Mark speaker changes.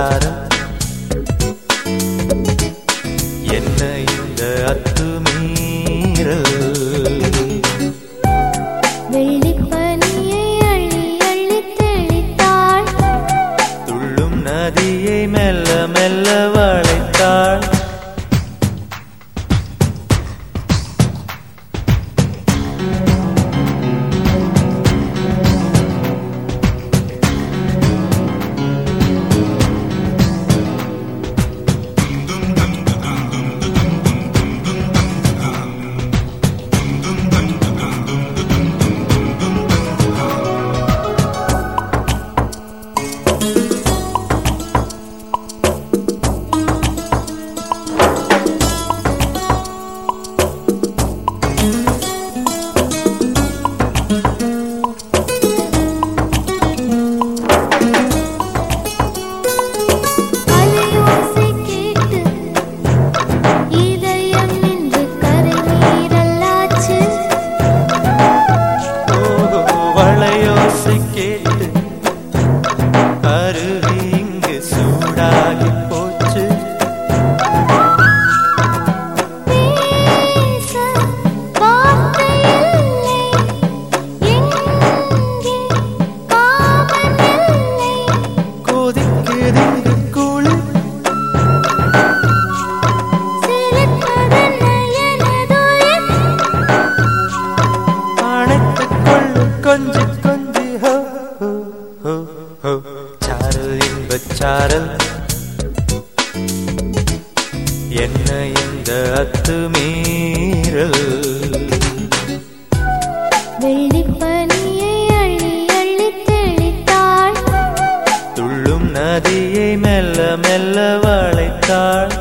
Speaker 1: சாரம் என்ன இந்த அத்துமீறல்
Speaker 2: வெள்ளிப்பனியை அள்ளி அள்ளி தெளித்தாள்
Speaker 1: துள்ளும் நதியை மெல்ல மெல்ல வளைத்தாள்
Speaker 2: அலையோசை கேட்டு இதயம் நின்று கரை நீரல்லாச்சு
Speaker 1: ஓ, வளையோசை கேட்டு அருவி இங்கு சூடாகி போச்சு
Speaker 2: பேச வார்த்தை இல்லை எங்கே காவல் இல்லை
Speaker 1: கொதிக்குது இங்கு குளிர்
Speaker 2: சிலிர்ப்பதென்ன எனதுயிர்
Speaker 1: அணைத்துக் கொள்ளும் கொஞ்சி கொஞ்சி ஹோ ஹோ, ஹோ, ஹோ. சாரல் இன்பச் சாரல் என்ன இந்த அத்துமீறல்
Speaker 2: வெள்ளிப்பனியை அள்ளி அள்ளி தெளித்தாள்
Speaker 1: துள்ளும் நதியை மெல்ல மெல்ல வளைத்தாள்